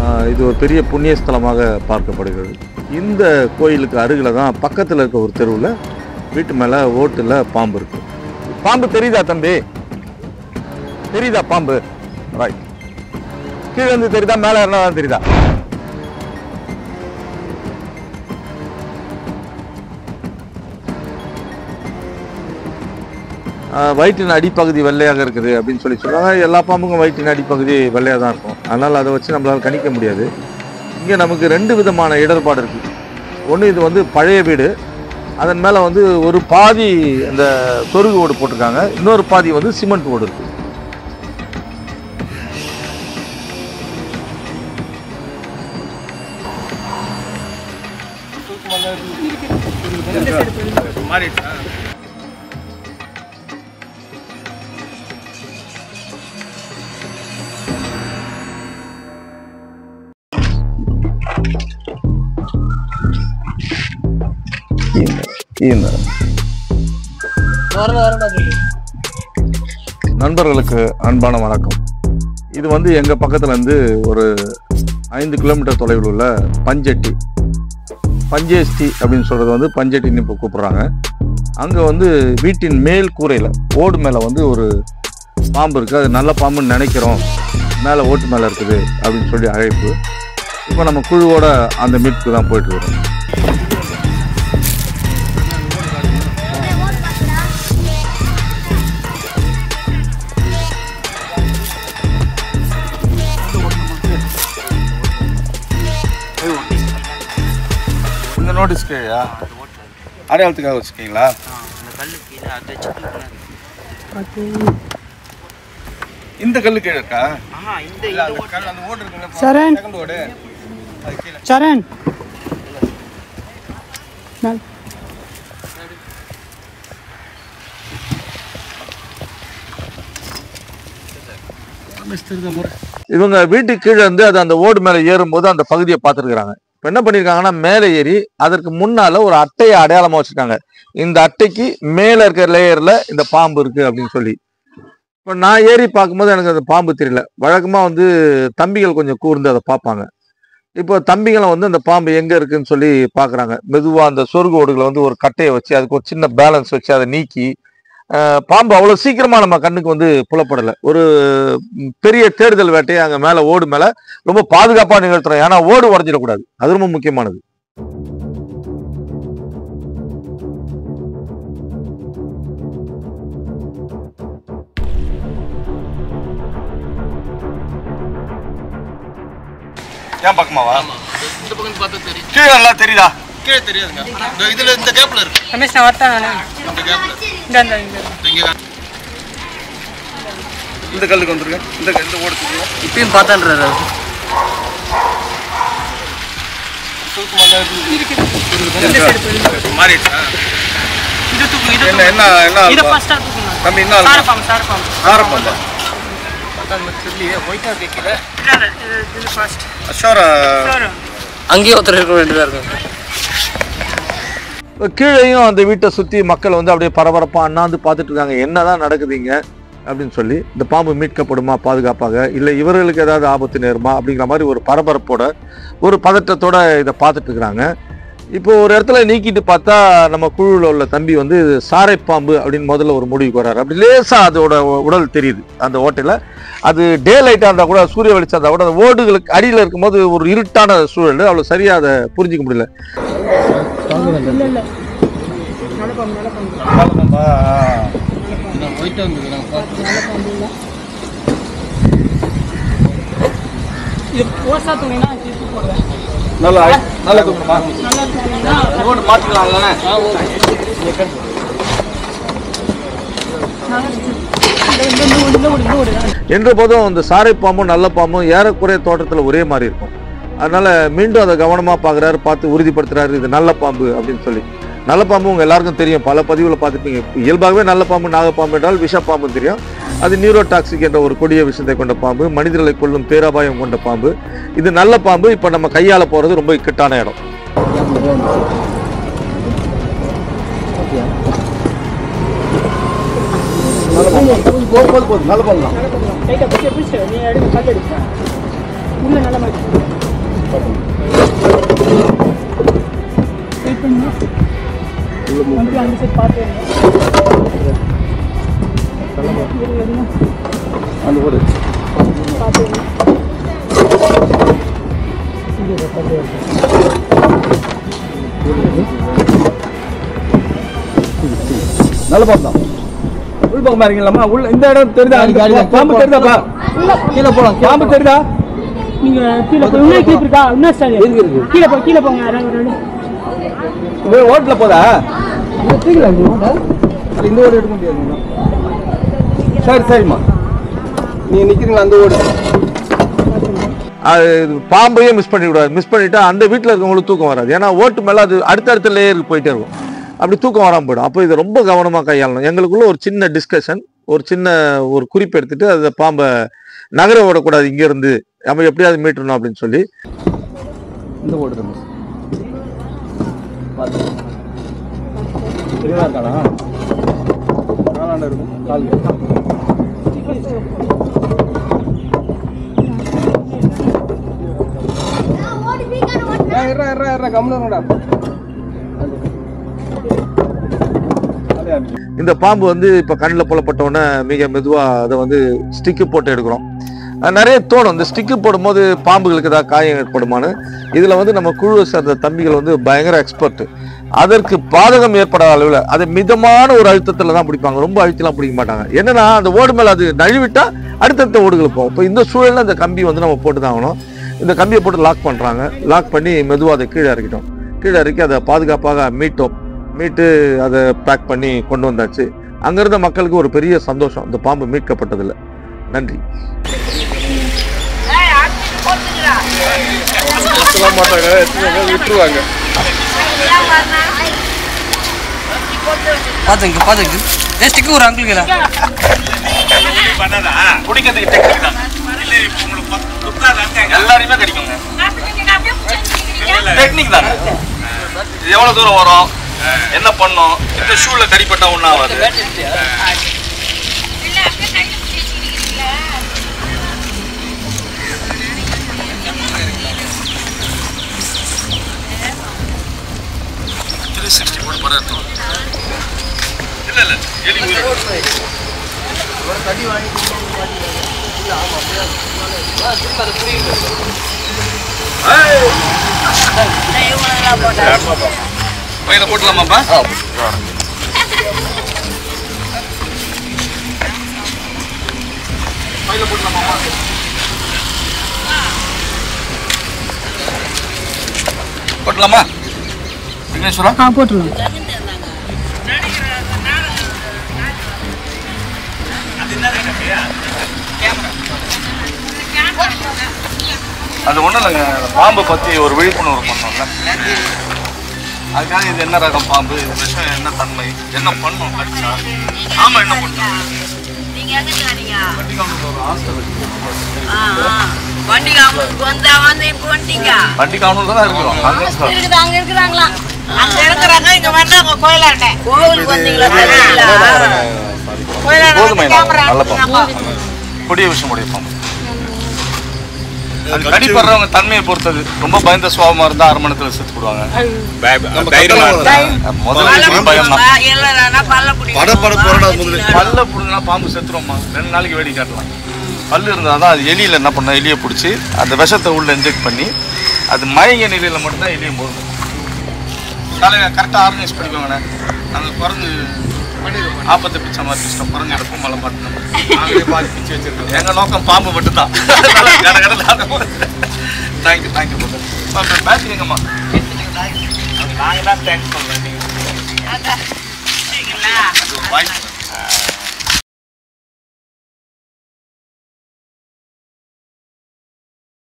ஆஹ் இது ஒரு பெரிய புண்ணிய ஸ்தலமாக பார்க்கப்படுகிறது இந்த கோயிலுக்கு அருகில் தான் பக்கத்தில் இருக்க ஒரு தெருவில் வீட்டு மேலே ஓட்டில் பாம்பு இருக்கு பாம்பு தெரியுதா தம்பி தெரியுதா பாம்பு ரைட் கீழே இருந்து தெரியுதா மேலே இருந்தா தெரியுதா ஆஹ் வயிற்றின் அடிப்பகுதி வெள்ளையாக இருக்குது அப்படின்னு சொல்லி சொல்லுவாங்க எல்லா பாம்புக்கும் வயிற்றின் அடிப்பகுதி வெள்ளையாக தான் இருக்கும் அதனால் அதை வச்சு நம்மளால் கணிக்க முடியாது இங்கே நமக்கு ரெண்டு விதமான இடர்பாடு இருக்குது ஒன்று இது வந்து பழைய வீடு அதன் மேலே வந்து ஒரு பாதி அந்த சொருகு ஓடு போட்டிருக்காங்க இன்னொரு பாதி வந்து சிமெண்ட் ஓடு இருக்குது நண்பர்களுக்கு அன்பான வணக்கம் இது வந்து எங்கள் பக்கத்துல இருந்து ஒரு ஐந்து கிலோமீட்டர் தொலைவில் உள்ள பஞ்சட்டி பஞ்சேஷ்டி அப்படின்னு சொல்கிறது வந்து பஞ்சட்டின்னு இப்போ கூப்பிட்றாங்க அங்கே வந்து வீட்டின் மேல் கூரையில் ஓடு மேலே வந்து ஒரு பாம்பு இருக்குது அது நல்ல பாம்புன்னு நினைக்கிறோம் மேலே ஓட்டு மேலே இருக்குது அப்படின்னு சொல்லி அழைப்பு இப்போ நம்ம குழுவோட அந்த மீட்புக்கு தான் போயிட்டு வரோம் இந்த நோட்டீஸ் கேயா அடையாளத்துக்காக வச்சுருக்கீங்களா இந்த கல்லு கீழே அதை வச்சு இந்த கல்லு கீழே இருக்கா ஆஹா இந்த இல்ல, அந்த கல் அந்த ஓடு இருக்குல்ல சரண் செகண்ட் ஓடு அது கீழே சரண் மேல் இவங்க வீட்டுக்கு கீழே இருந்து அது அந்த ஓடு மேலே ஏறும்போது அந்த பகுதியை பார்த்துருக்குறாங்க இப்போ என்ன பண்ணியிருக்காங்கன்னா மேலே ஏறி அதற்கு முன்னால ஒரு அட்டையை அடையாளமா வச்சிருக்காங்க இந்த அட்டைக்கு மேலே இருக்கிற லேயர்ல இந்த பாம்பு இருக்கு அப்படின்னு சொல்லி இப்போ நான் ஏறி பார்க்கும்போது எனக்கு அந்த பாம்பு தெரியல வழக்கமா வந்து தம்பிகள் கொஞ்சம் கூர்ந்து அதை பார்ப்பாங்க இப்போ தம்பிகளை வந்து அந்த பாம்பு எங்க இருக்குன்னு சொல்லி பார்க்குறாங்க மெதுவா அந்த சொருகு ஓடுகளை வந்து ஒரு கட்டையை வச்சு அதுக்கு ஒரு சின்ன பேலன்ஸ் வச்சு அதை நீக்கி அஹ், பாம்பு அவ்வளோ சீக்கிரமா நம்ம கண்ணுக்கு வந்து புலப்படலை ஒரு ம், பெரிய தேடுதல் வேட்டையை அங்க மேல ஓடு மேல ரொம்ப பாதுகாப்பா நிகழ்த்துறோம் ஏன்னா ஓடு உடஞ்சிடக்கூடாது அது ரொம்ப முக்கியமானது ஏன் பக்கமாவா இந்த பக்கம் பார்த்தா தெரியும் கீழே நல்லா தெரியுதா கீழே தெரியாதுங்க இந்த இதுல இந்த கேப்ல இருக்கு ரமேஷ் நான் வரட்டா நான் இந்த கேப்ல இந்த இந்த இந்த இங்க இந்த கல்லுக்கு வந்துருங்க இந்த இந்த ஓடு இப்பயும் பார்த்தான்றாரு இந்த சைடு போயிரு. மாறிடுச்சா இது தூக்கு இது என்ன என்ன என்ன இதை ஆல்பா? ஃபர்ஸ்டா தூக்குங்க தம்பி என்ன ஆல்பா? சாரப்பாம்பு சாரப்பாம்பு ஆரம்பம் தெரியலையே ஒயிட்டா கேட்கல இல்ல இல்ல இது இது ஃபர்ஸ்ட் அஷோரா சார் அங்கேயே ஒருத்தர் இருக்க வேண்டியதா இருக்கும் கீழேயும் அந்த வீட்டை சுத்தி மக்கள் வந்து அப்படியே பரபரப்பா அண்ணாந்து பார்த்துட்டு இருக்காங்க என்னதான் நடக்குதுங்க அப்படின்னு சொல்லி இந்த பாம்பு மீட்கப்படுமா பாதுகாப்பாக இல்லை இவர்களுக்கு ஏதாவது ஆபத்து நேருமா அப்படிங்கிற மாதிரி ஒரு பரபரப்போட ஒரு பதட்டத்தோட இதை பார்த்துட்டு இருக்கிறாங்க இப்போ ஒரு இடத்துல நீக்கிட்டு பார்த்தா நம்ம குழுவில் உள்ள தம்பி வந்து இது சாரை பாம்பு அப்படின்னு முதல்ல ஒரு முடிவுக்கு வர்றாரு அப்படி லேசா அதோட உடல் தெரியுது அந்த ஓட்டையில அது டே லைட்டாக இருந்தால் கூட சூரிய வெளிச்சம் இருந்தால் கூட அந்த ஓடுகளுக்கு அடியில் இருக்கும்போது ஒரு இருட்டான சூழல் அவ்வளோ சரியாக அதை புரிஞ்சிக்க முடியல இல்ல இல்ல நல்ல பாம்பு நல்ல பாம்பு ஒயிட்டா வந்துருக்காங்க இது ஓசா துணினா தூக்கி போடுவேன் நல்லா நல்லா தூக்கணுமா நல்லா தூக்கினா ஓடு மாத்திக்கலாம்ல இந்த இந்த இந்த இந்த ஓடு இந்த ஓடு என்ற போதும் இந்த சாரை பாம்பும் நல்ல பாம்பும் ஏறக்குறைய தோட்டத்தில் ஒரே மாதிரி இருக்கும் அதனால மீண்டும் அதை கவனமாக பார்க்குறாரு பார்த்து உறுதிப்படுத்துறாரு இது நல்ல பாம்பு அப்படின்னு சொல்லி நல்ல பாம்பு உங்க எல்லாருக்கும் தெரியும் பல பதிவுல பார்த்துப்பீங்க இயல்பாகவே நல்ல பாம்பு நாகப்பாம்பு என்றால் விஷப்பாம்பு தெரியும் அது நியூரோடாக்சிக் என்ற ஒரு கொடிய விஷத்தை கொண்ட பாம்பு மனிதர்களை கொல்லும் பேராபாயம் கொண்ட பாம்பு இது நல்ல பாம்பு இப்போ நம்ம கையால போறது ரொம்ப இக்கட்டான இடம் லைட்டா பிடிச்சி பிடிச்சி நீ எடுத்து கல் எடுத்து உள்ள நல்ல மாதிரி வெயிட் பண்ணுங்க வந்து அந்த சைட் பார்த்து அந்த ஓடு நல்ல பார்த்தோம் உள்பக்கம் பாருங்களாமா உள்ள இந்த இடம் தெரியுதா அந்த பாம்பு தெரியுதாப்பா கீழே போலாம் பாம்பு தெரியுதா நீங்க கீழே போய் இன்னும் கிளிப் இருக்கா இன்னும் ஸ்டாண்ட் இருக்கு இருக்கு கீழே போ கீழே போங்க ரெண்டு ரெண்டு இந்த ஓட்டுல போதா அது இந்த ஓடு எடுக்க முடியாது சரி சரிம்மா நீ நிக்கிறீங்களா அந்த ஓடு அது பாம்பையே மிஸ் பண்ணிவிடாது மிஸ் பண்ணிட்டா அந்த வீட்டில் இருக்கவங்களுக்கு தூக்கம் வராது ஏன்னா ஓட்டு மேலே அது அடுத்தடுத்த லேயருக்கு போயிட்டே இருக்கும் அப்படி தூக்கம் வராமல் போயிடும் அப்போ இது ரொம்ப கவனமாக கையாளணும் எங்களுக்குள்ள ஒரு சின்ன டிஸ்கஷன் ஒரு சின்ன ஒரு குறிப்பு எடுத்துட்டு அந்த பாம்பை நகர விடக்கூடாது இங்கேருந்து நம்ம எப்படியாவது மீட்டணும் அப்படின்னு சொல்லி இந்த ஓடு தான் தெளிவாக இருக்கானா காலாண்ட இருக்கும் கால் இந்த பாம்பு வந்து இப்ப கண்ணில் புலப்பட்ட உடனே மிக மெதுவா அதை வந்து ஸ்டிக்கு போட்டு எடுக்கிறோம் அஹ் நிறைய தோணும் இந்த ஸ்டிக்கு போடும்போது பாம்புகளுக்கு ஏதாவது காயம் ஏற்படுமான்னு இதுல வந்து நம்ம குழுவை சேர்ந்த தம்பிகள் வந்து பயங்கர எக்ஸ்பர்ட் அதற்கு பாதகம் ஏற்படாத அளவில் அதை மிதமான ஒரு அழுத்தத்துல தான் பிடிப்பாங்க ரொம்ப அழுத்தலாம் பிடிக்க மாட்டாங்க என்னன்னா அந்த ஓடு மேல அது நழுவிட்டா அடுத்தடுத்த ஓடுகள் போகும் இப்போ இந்த சூழல்ல அந்த கம்பி வந்து நம்ம போட்டு தான் ஆகணும் இந்த கம்பியை போட்டு லாக் பண்றாங்க லாக் பண்ணி மெதுவாக அதை கீழே இறக்கிட்டோம் கீழே இறக்கி அதை பாதுகாப்பாக மீட்டோம் மீட்டு அதை பேக் பண்ணி கொண்டு வந்தாச்சு அங்கிருந்த மக்களுக்கு ஒரு பெரிய சந்தோஷம் இந்த பாம்பு மீட்கப்பட்டதில்ல நன்றி விட்டுருவாங்க பாத்துங்க பாத்துங்க ஏன் ஸ்டிக்கு ஒரு அங்கிள் கீழே குடிக்கிறதுக்கு டெக்னிக் தான் எல்லாரையுமே கிடைக்குங்க டெக்னிக் தாங்க இது எவ்வளவு தூரம் வரும் என்ன பண்ணும் இந்த ஷூல கடிப்பட்டா ஒன்றும் ஆகாது த்ரீ சிக்ஸ்டி போட்டு படம் எடுத்தோம் இல்லை இல்லை எலி உயிர் பையில போட்டலாமாப்பா பையில போட்டலாமாப்பா போட்டலாமா விக்னேஸ்வரா ஆ போட்டுருலாம் அது ஒன்றும் இல்லைங்க அந்த பாம்பை பற்றி ஒரு விழிப்புணர்வு பண்ணோம்ல அதுக்காக இது என்ன ரகம் பாம்பு இது விஷம் என்ன தன்மை என்ன பண்ணும் கடிச்சா ஆமா என்ன பண்ணும் நீங்க எங்க வரீங்க வண்டிகாமத்துக்கு ஒரு ஹாஸ்டல் வண்டி காமுக்கு வந்தா வந்து இப்போ வந்துட்டீங்க வண்டி காவனூர் தான் இருக்கிறோம் அங்கே தான் இருக்குது அங்க இருக்கிறாங்களா அங்க இருக்கிறாங்க இங்க வந்தாங்க கோயிலாண்ட கோவிலுக்கு வந்தீங்களா போதுமை நல்ல பாம்பு கொடிய விஷம் உடைய பாம்பு அது கடிப்படுறவங்க தன்மையை பொறுத்தது ரொம்ப பயந்த சுவாபமா இருந்தா அரை மணி நேரத்துல செத்து போடுவாங்க முதல்ல இருக்கிறது பயம் தான் பல்ல புடுங்கினா பாம்பு செத்துருவோம்மா ரெண்டு நாளைக்கு வேடி காட்டலாம் பல்லு இருந்தால் தான் அது எலியில் என்ன பண்ண எலியை பிடிச்சி அந்த விஷத்தை உள்ள இன்ஜெக்ட் பண்ணி அது மயங்க நிலையில் மட்டும்தான் எலியை போதும் காலையில் கரெக்டாக ஆர்கனைஸ் பண்ணிக்கோங்கண்ணே நாங்கள் குறைஞ்சு ஆப்பத்தை பிச்சை மாதிரி பிடிச்சிட்டோம் குறைஞ்ச எடுப்போம் மலை மாட்டோம் நாங்களே பாதி பிச்சு வச்சிருக்கோம் எங்கள் நோக்கம் பாம்பு மட்டும்தான் தேங்க்யூ தேங்க்யூ பேசுறீங்கம்மா நாங்கள் தான் தேங்க்ஸ் சொல்கிறேன் நீங்கள்